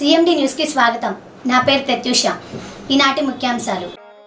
CMD న్యూస్కి స్వాగతం నా పేరు ప్రత్యూష ఈనాటి ముఖ్యాంశాలు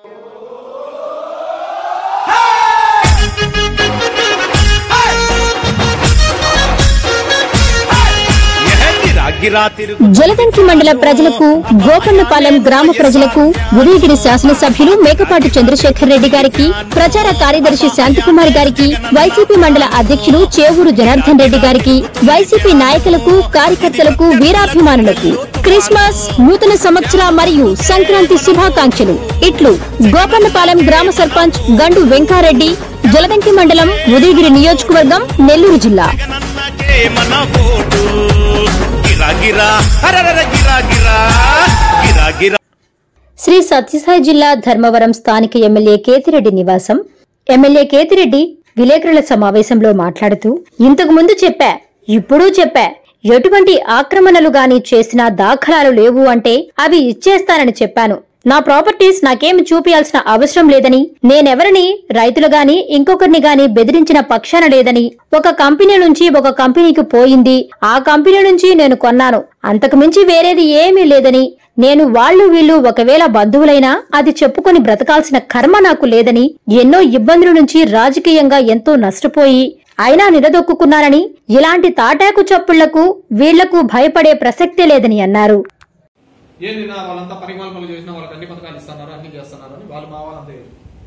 గిరా గిరా తిరుగు జలదంకి మండల ప్రజలకు గోకన్నపాలెం గ్రామ ప్రజలకు ఉదయగిరి శాసనసభ్యులు మేకపాటి చంద్రశేఖర్ రెడ్డి గారికి ప్రచార కార్యదర్శి శాంతికుమార్ గారికి వైసీపీ మండల అధ్యక్షులు చేవూరు జనార్దన్ రెడ్డి గారికి వైసీపీ నాయకులకు కార్యకర్తలకు వీరాభిమానులకు క్రిస్మస్ నూతన సంవత్సర మరియు సంక్రాంతి శుభాకాంక్షలు ఇట్లు గోకన్నపాలెం గ్రామ సర్పంచ్ గండు వెంకారెడ్డి జలదంకి మండలం ఉదయగిరి నియోజకవర్గం నెల్లూరు జిల్లా జగనన్నకే మన ఓటు గిరా గిరా హరరర గిరా గిరా గిరా గిరా శ్రీ సత్యసాయి జిల్లా ధర్మవరం స్థానిక ఎమ్మెల్యే కేతిరెడ్డి నివాసం ఎమ్మెల్యే కేతిరెడ్డి విలేకరుల సమావేశంలో మాట్లాడుతూ ఇంతకు ముందు చెప్పా ఇప్పుడు చెప్పా ఎటువంటి ఆక్రమణలు గాని చేసిన దాఖలాలు లేవు అంటే అవి ఇచ్చేస్తానని చెప్పాను నా ప్రాపర్టీస్ నాకేమి చూపియాల్సిన అవసరం లేదని నేనెవరిని రైతులు గాని ఇంకొకరిని గాని బెదిరించిన పక్షాన లేదని ఒక కంపెనీ నుంచి ఒక కంపెనీకి పోయింది ఆ కంపెనీ నుంచి నేను కొన్నాను అంతకు మించి వేరేది ఏమీ లేదని నేను వాళ్ళు వీళ్ళు ఒకవేళ బంధువులైనా అది చెప్పుకొని బ్రతకాల్సిన కర్మ నాకు లేదని ఎన్నో ఇబ్బందుల నుంచి రాజకీయంగా ఎంతో నష్టపోయి అయినా నిలదొక్కున్నానని ఇలాంటి తాటాకు చప్పుళ్లకు వీళ్లకు భయపడే ప్రసక్తే లేదని అన్నారు ఏంది నా వాళ్ళంతా పరిమాణాలు చేసినా వాళ్ళకి అన్ని పథకాలు ఇస్తున్నారు అన్ని చేస్తున్నారు అని వాళ్ళు మా వాళ్ళంతా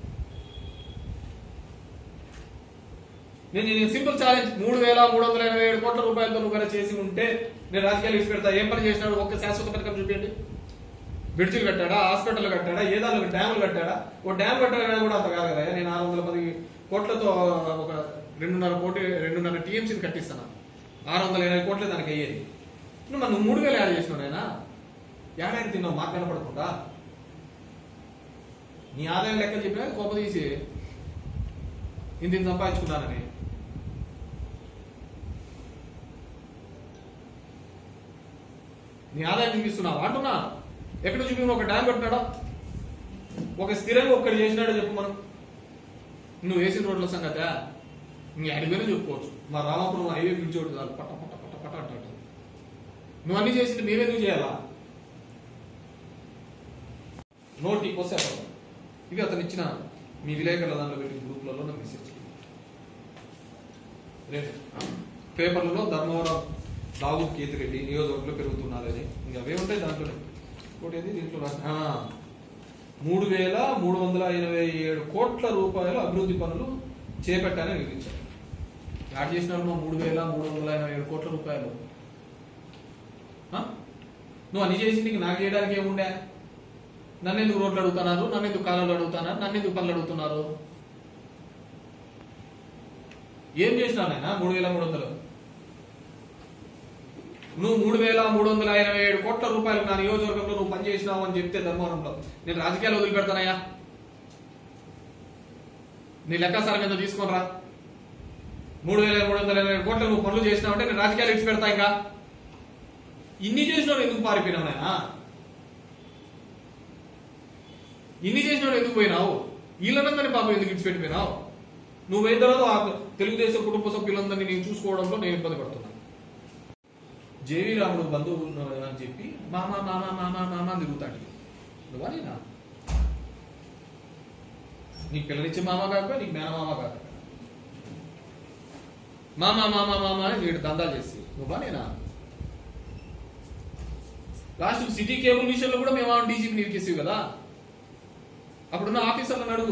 నేను నేను సింపుల్ ఛాలెంజ్ మూడు వేల మూడు వందల ఎనభై ఏడు కోట్ల రూపాయలతో నువ్వు కనుక చేసి ఉంటే నేను రాజకీయాలు ఇచ్చి పెడతా ఏం పని చేసినాడు ఒక్క శాశ్వత పథకం చూపించండి బ్రిడ్జిలు కట్టాడా హాస్పిటల్ కట్టాడా ఏదాలు డ్యాములు కట్టాడా ఓ డ్యామ్ కట్టాడా కూడా అంత కాదు కదా నేను ఆరు వందల పది కోట్లతో ఒక రెండున్నర కోటి రెండున్నర టీఎంసీని కట్టిస్తాను ఆరు వందల ఎనభై కోట్లే దానికి అయ్యేది నువ్వు మరి నువ్వు మూడు వేలు యాడ్ చేసినావు నాయనా ఏడాది తిన్నావు మాకు కనపడకుండా నీ ఆదాయం లెక్కలు చెప్పినా కోప తీసి ఇంత ఇంత సంపాదించుకున్నానని నీ ఆదాయం చూపిస్తున్నావు అంటున్నా ఎక్కడ చూపి ఒక డ్యామ్ కట్టినాడా ఒక స్థిరంగా ఒక్కటి చేసినాడో చెప్పు మనం నువ్వు వేసిన రోడ్ల సంగతి నీ అడిగిపోయినా చెప్పుకోవచ్చు మా రామాపురం హైవే పిలిచోడు చాలు పట్ట పట్ట పట్ట పట్ట అంటాడు నువ్వు అన్ని చేసింది మేమెందుకు చేయాలా నోటి వస్తే ఇక అతను ఇచ్చిన మీ విలేకరుల దాంట్లో పెట్టిన గ్రూప్లలో నాకు మెసేజ్ రేపు పేపర్లలో ధర్మవరం దావు కేతిరెడ్డి నియోజకవర్గంలో పెరుగుతున్నారని ఇంకా అవే ఉంటాయి దాంట్లో ఇంకోటి ఏంది దీంట్లో రాసిన ఆ, మూడు వేల మూడు వందల ఎనభై ఏడు కోట్ల రూపాయల అభివృద్ధి పనులు చేపట్టాలని వివరించారు యాడ్ చేసినారు నువ్వు మూడు వేల మూడు వందల ఎనభై ఏడు కోట్ల రూపాయలు ఆ? నువ్వు అన్ని చేసి నీకు నాకు చేయడానికి ఏముండే నన్ను ఎందుకు రోడ్లు అడుగుతున్నారు నన్ను ఎందుకు కాలాలు అడుగుతున్నారు నన్ను ఎందుకు పనులు అడుగుతున్నారు ఏం చేసినావు నాయన మూడు వేల మూడు వందలు నువ్వు మూడు వేల మూడు వందల ఎనభై ఏడు కోట్ల రూపాయలు నా నియోజకవర్గంలో నువ్వు పని చేసినావు అని చెప్తే ధర్మవరంలో నేను రాజకీయాలు వదిలిపెడతానయ్యా నీ లెక్కాసారం మీద తీసుకొనిరా మూడు వేల మూడు వందల ఎనభై ఏడు కోట్లు నువ్వు పనులు చేసినావు అంటే నేను రాజకీయాలు ఇచ్చి పెడతా ఇంకా ఇన్ని చేసినావు ఎందుకు పారిపోయినావు నాయనా ఇన్ని చేసినాడు ఎందుకు పోయినావు వీళ్ళందరినీ పాపం ఎందుకు ఇచ్చిపెట్టిపోయినావు నువ్వు పోయిన తర్వాత ఆ తెలుగుదేశం కుటుంబ సభ్యులందరినీ నేను చూసుకోవడంలో నేను ఇబ్బంది పడుతున్నాను జేవి రాముడు బంధువు ఉన్నాడు అని చెప్పి మామ మామ మామ మామ అని తిరుగుతాడు నువ్వా నేనా నీకు పిల్లనిచ్చే మామ కాకపోయి నీకు మేనమామ కాకపోయి మామ మామ మామ అని వీడు దందాలు చేసి నువ్వా నేనా లాస్ట్ సిటీ కేబుల్ విషయంలో కూడా మేము డీజీపీ నిరికేసి కదా అప్పుడున్న ఆఫీసర్లను అడుగు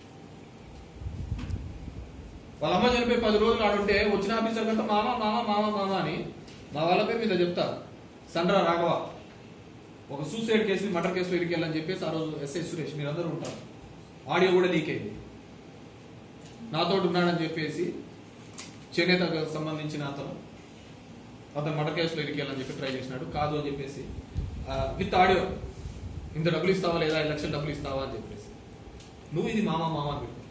వాళ్ళ అమ్మ చనిపోయి పది రోజులు ఆడుంటే వచ్చిన ఆఫీసర్ కంటే మామ మామ మామ మామ అని మా వాళ్ళ పేరు మీద చెప్తా సండ్ర రాఘవ ఒక సూసైడ్ కేసుని మర్డర్ కేసులో ఇరికెళ్ళని చెప్పేసి ఆ రోజు ఎస్ఐ సురేష్ మీరందరూ ఉంటారు ఆడియో కూడా లీక్ అయింది నాతో ఉన్నాడని చెప్పేసి చేనేతకు సంబంధించిన అతను అతను మర్డర్ కేసులో ఇరికెళ్ళని చెప్పి ట్రై చేసినాడు కాదు అని చెప్పేసి విత్ ఆడియో ఇంత డబ్బులు ఇస్తావా లేదా ఐదు లక్షలు డబ్బులు ఇస్తావా అని చెప్పేసి నువ్వు ఇది మామ మామ అని పెట్టు.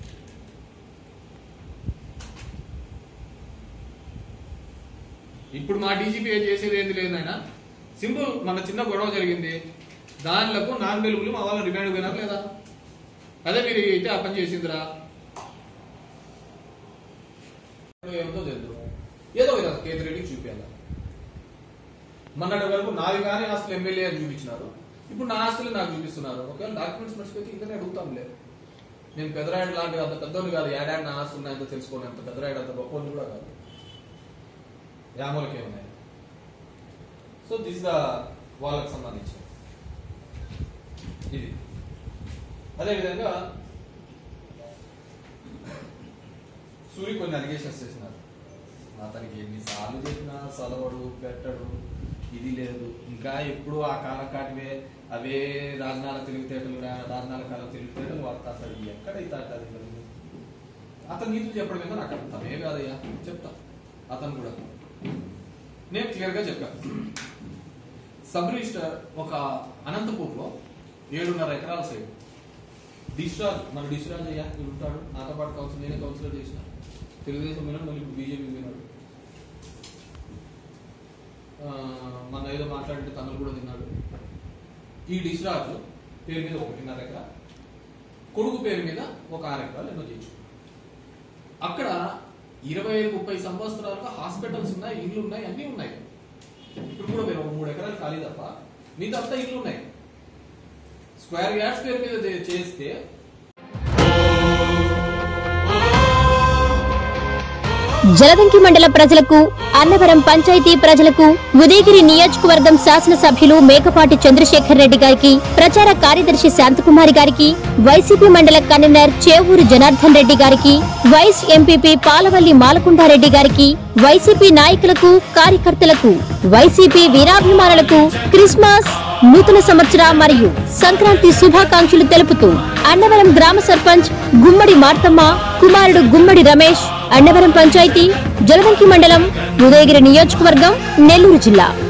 ఇప్పుడు మా డీజీపీ ఏం చేసేది ఏంది లేదు ఆయన సింపుల్ మన చిన్న గొడవ జరిగింది దానిలకు నాన్ వెలుగులు మా వాళ్ళు రిమాండ్ పోయినారు లేదా అదే మీరు అయితే ఆ పని చేసిందిరా ఏమిటో తెలియదు ఏదో విధంగా కేతిరెడ్డికి చూపించాలి మొన్నటి వరకు నాది కానీ ఆస్తులు ఎమ్మెల్యే అని చూపించినారు ఇప్పుడు నా ఆస్తులు నాకు చూపిస్తున్నారు ఒకవేళ డాక్యుమెంట్స్ మర్చిపోతే ఇంకా అడుగుతాంలే నేను పెద్దరాయుడు లాంటి అంత పెద్దోని కాదు ఏడాది నా ఆస్తులు ఉన్నాయంత తెలుసుకోండి అంత పెద్దరాయుడు అంత గొప్పని కూడా కాదు యామలకే ఉన్నాయి సో దిస్ ద వాళ్ళకి సంబంధించి ఇది అదేవిధంగా సూర్య కొన్ని అలిగేషన్స్ చేసినారు అతనికి ఎన్నిసార్లు చెప్పినా చదవడు పెట్టడు ఇది లేదు ఇంకా ఎప్పుడు ఆ కాలం కాటివే అవే రాజనాల తెలివితేటలు రా- రాజనాల కాలం తెలివితేటలు వాడతా అసలు ఎక్కడైతే అది మరి? అతను నీతులు చెప్పడం మీద నాకు అర్థమే కాదయ్యా చెప్తా అతను కూడా నేను క్లియర్ గా చెప్పాను సబ్ రిజిస్టర్ ఒక అనంతపూర్లో ఏడున్నర ఎకరాల సైడ్ డిశ్చార్జ్ మన డిశ్చార్జ్ అయ్యా ఇక్కడ ఉంటాడు నాతో పాటు కౌన్సిల్ నేనే కౌన్సిలర్ చేసిన తెలుగుదేశం విన్నాడు మళ్ళీ ఇప్పుడు బీజేపీ విన్నాడు ఆ, మన ఏదో మాట్లాడితే తనలు కూడా తిన్నాడు ఈ డిశ్చార్జ్ పేరు మీద ఒకటిన్నర ఎకరా కొడుకు పేరు మీద ఒక ఆరు ఎకరాలు ఎన్నో చేయొచ్చు అక్కడ ఇరవై ముప్పై సంవత్సరాలుగా హాస్పిటల్స్ ఉన్నాయి ఇల్లు ఉన్నాయి అన్నీ ఉన్నాయి ఇప్పుడు కూడా మీరు ఒక మూడు ఎకరాలు ఖాళీ తప్ప మిగతా అంతా ఇల్లు ఉన్నాయి స్క్వేర్ యార్డ్స్ పేరు మీద చే- చేస్తే జలదంకి మండల ప్రజలకు అన్నవరం పంచాయతీ ప్రజలకు ఉదయగిరి నియోజకవర్గం శాసనసభ్యులు మేకపాటి చంద్రశేఖర్ రెడ్డి గారికి ప్రచార కార్యదర్శి శాంతకుమారి గారికి వైసీపీ మండల కన్వీనర్ చేవూరు జనార్దన్ రెడ్డి గారికి వైస్ ఎంపీపీ పాలవల్లి మాలకొండారెడ్డి గారికి వైసీపీ నాయకులకు కార్యకర్తలకు వైసీపీ వీరాభిమానులకు క్రిస్మస్ నూతన సంవత్సర మరియు సంక్రాంతి శుభాకాంక్షలు తెలుపుతూ అన్నవరం గ్రామ సర్పంచ్ గుమ్మడి మార్తమ్మ కుమారుడు గుమ్మడి రమేష్ అన్నవరం పంచాయతీ జలదంకి మండలం ఉదయగిరి నియోజకవర్గం నెల్లూరు జిల్లా